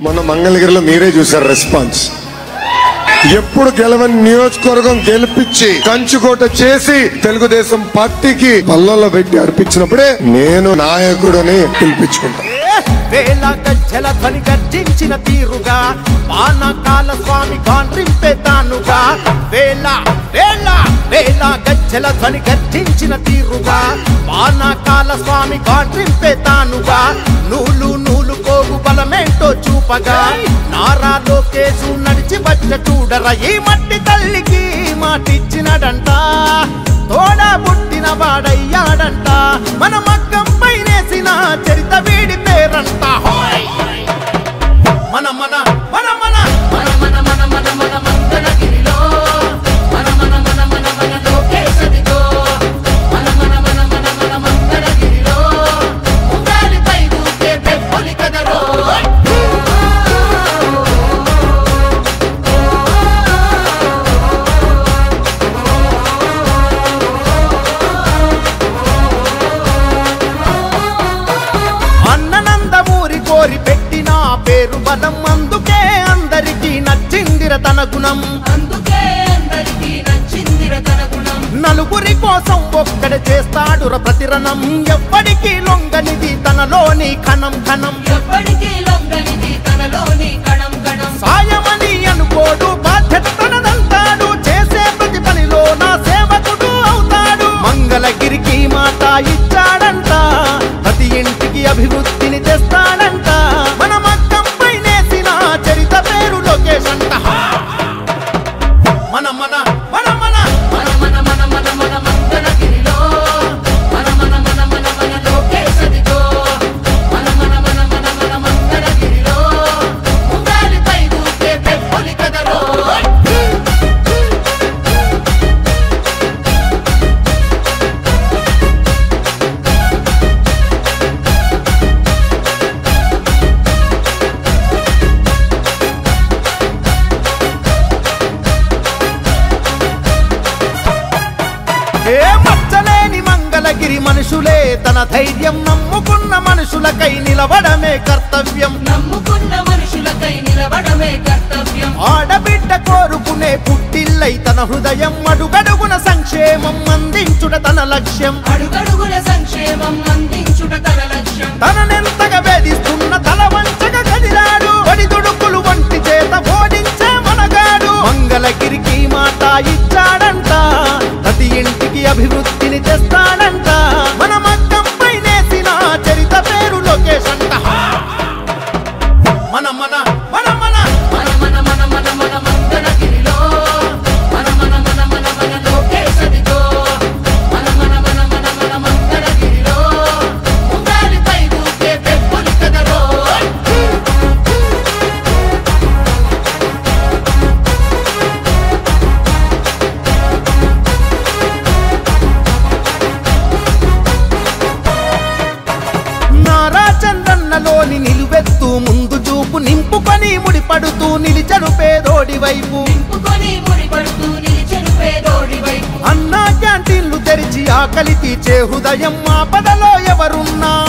మొన్న మంగళగిరిలో మీరే చూసారు రెస్పాన్స్ ఎప్పుడు గెలవని నియోజకవర్గం గెలిపించి కంచుకోట చేసి తెలుగుదేశం పార్టీకి పల్లల్లో పెట్టి అర్పించినప్పుడే నేను నాయకుడని పిలిపించుకుంటా వేల గజ్జల ధ్వని గర్జించిన తీరుగా పానకాల స్వామి గాండ్రింపే తానుగా వేల వేల వేల గజ్జల ధ్వని గర్జించిన తీరుగా పానకాల స్వామి గాండ్రింపే తానుగా నూలు నూలు పోగు బలమేంటో చూపగా నారా లోకేశు నడిచి వచ్చ చూడర ఈ మట్టి తల్లికి మాటిచ్చినడంట తోడా పుట్టిన వాడయ్యాడంట మన మగ్గం పైనేసిన చరిత వీడి పేరంట హోయ్! మన మన మన మన మన మన మన మన మన మంగళగిరిలో మన మన మన మన మన లోకేశదిగో మన మన మన మన మన మంగళగిరిలో ఉండాలిపై దూకే పెప్పొలి కదరో అన్ననందమూరి కోరి పెట్టిన పేరు బలం అందుకే అందరికీ నచ్చిందిర తన గుణం అందుకే అందరికీ నచ్చిందిర తన గుణం నలుగురి కోసం ఒక్కడ చేస్తాడుర ప్రతిరణం ఎవ్వడికి లొంగనిది తనలోని కణం కణం ఎప్పటికీ లొంగనిది తనలోని కణం కణం సాయమని అనుకోడు బాధ్యత తనదంటాడు చేసే ప్రతి పనిలో నా సేవకుడు అవుతాడు మంగళగిరికి మాట ఇచ్చాడంట ప్రతి ఇంటికి అభివృద్ధిని తెస్తాడంట మన మగ్గంపై నేసిన చరిత పేరు లోకేష్ అంట మన మన మన మన మన మన మన మన మన మంగళగిరిలో మన మన మన మన మన లోకేశదిగో మన మన మన మన మన మంగళగిరిలో ఉండాలిపై దూకే పెప్పొలి కదరో ఏ మచ్చలేని మంగళగిరి మనుషులే తన ధైర్యం నమ్ముకున్న మనుషులకై నిలవడమే కర్తవ్యం నమ్ముకున్న మనుషులకై నిలబడమే కర్తవ్యం ఆడబిడ్డ కోరుకునే పుట్టిల్లై తన హృదయం అడుగడుగున సంక్షేమం అందించుట తన లక్ష్యం అడుగడుగుల సంక్షేమం అందించుట తన లక్ష్యం తననెంతగా వేధిస్తున్న తల వంచగా కదిలాడు ఒడిదుడుకులు వంటి చేత ఓడించే మనగాడు మంగళగిరికి మాట ఇచ్చాడంట ప్రతి ఇంటికి అభివృద్ధిని తెస్తాడంట మన మగ్గంపై నేసిన చరిత పేరు లోకేష్ అంట మన మన మన మన మన మన మన మన మన మంగళగిరిలో మన మన మన మన మన లోకేశదిగో మన మన మన మన మన మంగళగిరిలో ఉండాలిపై దూకే పెప్పొలి కదరో నారా చంద్రన్నలోని నిలువెత్తు ముందు చూపు నింపుకొని ముడిపడుతూ నిలిచడు పేదోడి వైపు నింపుకొని ముడిపడుతూ నిలిచెను పేదోడి వైపు అన్నా క్యాంటీన్లు తెరిచి ఆకలి తీర్చే హృదయం ఆపదలో ఎవరున్నా